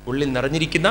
ഉള്ളിൽ നിറഞ്ഞിരിക്കുന്ന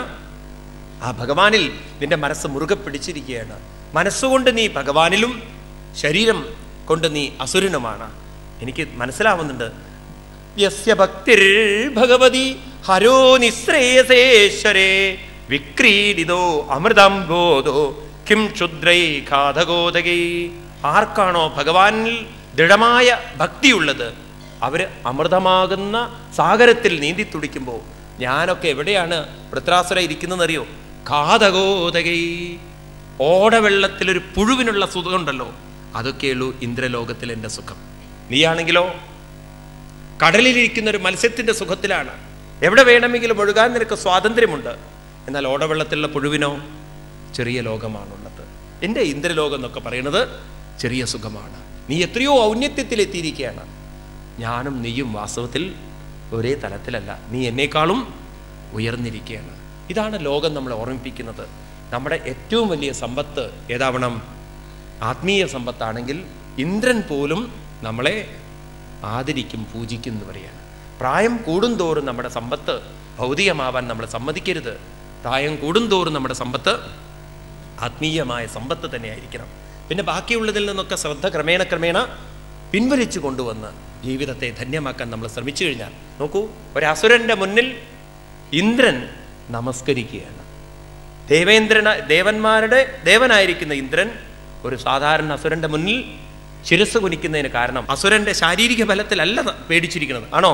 ആ ഭഗവാനിൽ നിന്റെ മനസ്സ് മുറുകെ പിടിച്ചിരിക്കുകയാണ് മനസ്സുകൊണ്ട് നീ ഭഗവാനിലും ശരീരം കൊണ്ട് നീ അസുരനുമാണ് എനിക്ക് മനസ്സിലാവുന്നുണ്ട് യസ്യ ഭക്തിർ ഭഗവതി ഹരോ നിശ്രേയസേശ്വരേ വിക്രീഡിതോ അമൃതം ബോധോ കിം ക്ഷുദ്രൈ ഘാതകോദകൈ ആർക്കാണോ ഭഗവാനിൽ ദൃഢമായ ഭക്തിയുള്ളത് അവര് അമൃതമാകുന്ന സാഗരത്തിൽ നീന്തി തുടിക്കുമ്പോൾ ഞാനൊക്കെ എവിടെയാണ് വൃത്രാസുര ഇരിക്കുന്നതെന്നറിയോ ഘാതകോദകൈ ഓടവെള്ളത്തിൽ ഒരു പുഴുവിനുള്ള സുഖമുണ്ടല്ലോ അതൊക്കെയുള്ളൂ ഇന്ദ്രലോകത്തിൽ എൻ്റെ സുഖം നീയാണെങ്കിലോ കടലിലിരിക്കുന്ന ഒരു മത്സ്യത്തിന്റെ സുഖത്തിലാണ് എവിടെ വേണമെങ്കിലും ഒഴുകാൻ നിനക്ക് സ്വാതന്ത്ര്യമുണ്ട് എന്നാൽ ഓടവെള്ളത്തിലുള്ള പുഴുവിനോ ചെറിയ ലോകമാണുള്ളത് എൻ്റെ ഇന്ദ്രലോകം എന്നൊക്കെ പറയുന്നത് ചെറിയ സുഖമാണ് നീ എത്രയോ ഔന്നത്യത്തിൽ എത്തിയിരിക്കുകയാണ് ഞാനും നീയും വാസ്തവത്തിൽ ഒരേ തലത്തിലല്ല നീ എന്നേക്കാളും ഉയർന്നിരിക്കുകയാണ് ഇതാണ് ലോകം നമ്മളെ ഓർമ്മിപ്പിക്കുന്നത് നമ്മുടെ ഏറ്റവും വലിയ സമ്പത്ത് ഏതാവണം ആത്മീയ സമ്പത്താണെങ്കിൽ ഇന്ദ്രൻ പോലും നമ്മളെ ആദരിക്കും പൂജിക്കും എന്ന് പറയാണ് പ്രായം കൂടുന്തോറും നമ്മുടെ സമ്പത്ത് ഭൗതികമാവാൻ നമ്മൾ സമ്മതിക്കരുത് പ്രായം കൂടുന്തോറും നമ്മുടെ സമ്പത്ത് ആത്മീയമായ സമ്പത്ത് തന്നെയായിരിക്കണം പിന്നെ ബാക്കിയുള്ളതിൽ നിന്നൊക്കെ ശ്രദ്ധ ക്രമേണ ക്രമേണ പിൻവലിച്ചു കൊണ്ടുവന്ന് ജീവിതത്തെ ധന്യമാക്കാൻ നമ്മൾ ശ്രമിച്ചു കഴിഞ്ഞാൽ നോക്കൂ ഒരു അസുരന്റെ മുന്നിൽ ഇന്ദ്രൻ നമസ്കരിക്കുകയാണ് ദേവേന്ദ്രന ദേവന്മാരുടെ ദേവനായിരിക്കുന്ന ഇന്ദ്രൻ ഒരു സാധാരണ അസുരന്റെ മുന്നിൽ ശിരസ് കുനിക്കുന്നതിന് കാരണം അസുരന്റെ ശാരീരിക ബലത്തിലല്ല ന- പേടിച്ചിരിക്കുന്നത് ആണോ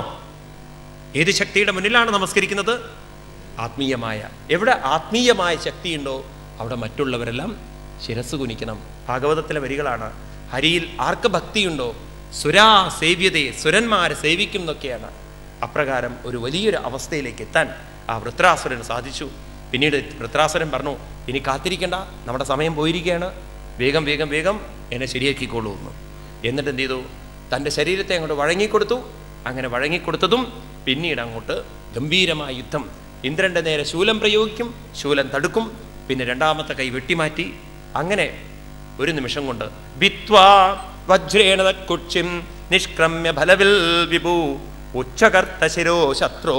ഏത് ശക്തിയുടെ മുന്നിലാണ് നമസ്കരിക്കുന്നത് ആത്മീയമായ എവിടെ ആത്മീയമായ ശക്തിയുണ്ടോ അവിടെ മറ്റുള്ളവരെല്ലാം ശിരസ് കുനിക്കണം ഭാഗവതത്തിലെ വരികളാണ് ഹരിയിൽ ആർക്ക് ഭക്തിയുണ്ടോ സുരാ സേവ്യതയെ സുരന്മാരെ സേവിക്കും എന്നൊക്കെയാണ് അപ്രകാരം ഒരു വലിയൊരു അവസ്ഥയിലേക്ക് എത്താൻ ആ വൃത്രാസുരന് സാധിച്ചു പിന്നീട് വൃത്രാസുരൻ പറഞ്ഞു ഇനി കാത്തിരിക്കണ്ട നമ്മുടെ സമയം പോയിരിക്കുകയാണ് വേഗം വേഗം വേഗം എന്നെ ശരിയാക്കിക്കോളൂ എന്ന് എന്നിട്ട് എന്ത് ചെയ്തു തൻ്റെ ശരീരത്തെ അങ്ങോട്ട് വഴങ്ങിക്കൊടുത്തു അങ്ങനെ വഴങ്ങിക്കൊടുത്തതും പിന്നീട് അങ്ങോട്ട് ഗംഭീരമായ യുദ്ധം ഇന്ദ്രന്റെ നേരെ ശൂലം പ്രയോഗിക്കും ശൂലം തടുക്കും പിന്നെ രണ്ടാമത്തെ കൈ വെട്ടിമാറ്റി അങ്ങനെ ഒരു നിമിഷം കൊണ്ട് ഭിത്വാ വജ്രേണ തത്കുക്ഷിം നിഷ്ക്രമ്യ ഫലവിൽ വിഭു ഉച്ചകർത്ത ശിരോ ശത്രോ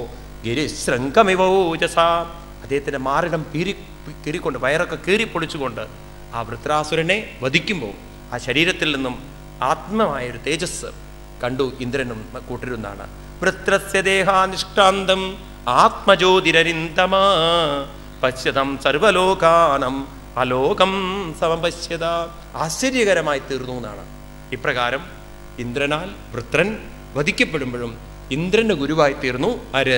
ഗിരിശൃംഗമിവോജസ അദ്ദേഹത്തിന്റെ മാറിടം കീറി കീറിക്കൊണ്ട് വയറൊക്കെ കീറിപ്പൊളിച്ചുകൊണ്ട് ആ വൃത്രാസുരനെ വധിക്കുമ്പോൾ ആ ശരീരത്തിൽ നിന്നും ആത്മമായ ഒരു തേജസ് കണ്ടു ഇന്ദ്രനും കൂട്ടരുന്നാണ് വൃത്രസ്യ ദേഹാനിഷ്ടാന്തം ആത്മജ്യോതിരരിന്തമാ പശ്യതം സർവലോകാനം അലോകം സമപശ്യത ആശ്ചര്യകരമായി തീർന്നു എന്നാണ് ഇപ്രകാരം ഇന്ദ്രനാൽ വൃത്രൻ വധിക്കപ്പെടുമ്പോഴും ഇന്ദ്രന്റെ ഗുരുവായി തീർന്നു ആര്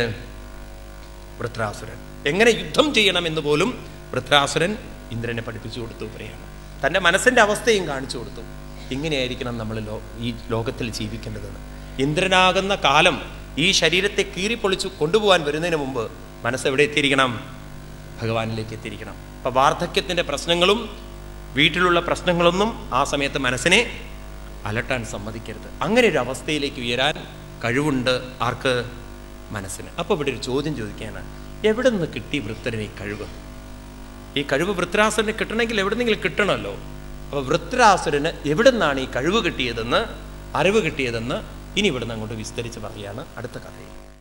വൃത്രാസുരൻ എങ്ങനെ യുദ്ധം ചെയ്യണമെന്ന് പോലും വൃത്രാസുരൻ ഇന്ദ്രനെ പഠിപ്പിച്ചു കൊടുത്തു പറയാണ് തൻ്റെ മനസ്സിന്റെ അവസ്ഥയും കാണിച്ചു കൊടുത്തു ഇങ്ങനെയായിരിക്കണം നമ്മൾ ലോ ഈ ലോകത്തിൽ ജീവിക്കേണ്ടതെന്ന് ഇന്ദ്രനാകുന്ന കാലം ഈ ശരീരത്തെ കീറിപ്പൊളിച്ചു കൊണ്ടുപോകാൻ വരുന്നതിന് മുമ്പ് മനസ്സ് എവിടെ എത്തിയിരിക്കണം ഭഗവാനിലേക്ക് എത്തിയിരിക്കണം അപ്പൊ വാർദ്ധക്യത്തിന്റെ പ്രശ്നങ്ങളും വീട്ടിലുള്ള പ്രശ്നങ്ങളൊന്നും ആ സമയത്ത് മനസ്സിനെ അലട്ടാൻ സമ്മതിക്കരുത് അങ്ങനെ ഒരു അവസ്ഥയിലേക്ക് ഉയരാൻ കഴിവുണ്ട് ആർക്ക് മനസ്സിന് അപ്പോൾ ഇവിടെ ഒരു ചോദ്യം ചോദിക്കുകയാണ് എവിടെ നിന്ന് കിട്ടി വൃത്തരന് ഈ കഴിവ് ഈ കഴിവ് വൃത്രാസുരന് കിട്ടണമെങ്കിൽ എവിടെന്നെങ്കിലും കിട്ടണമല്ലോ അപ്പോൾ വൃത്രാസുരന് എവിടെ നിന്നാണ് ഈ കഴിവ് കിട്ടിയതെന്ന് അറിവ് കിട്ടിയതെന്ന് ഇനി ഇവിടുന്ന് അങ്ങോട്ട് വിസ്തരിച്ച് പറയുകയാണ് അടുത്ത കഥയിൽ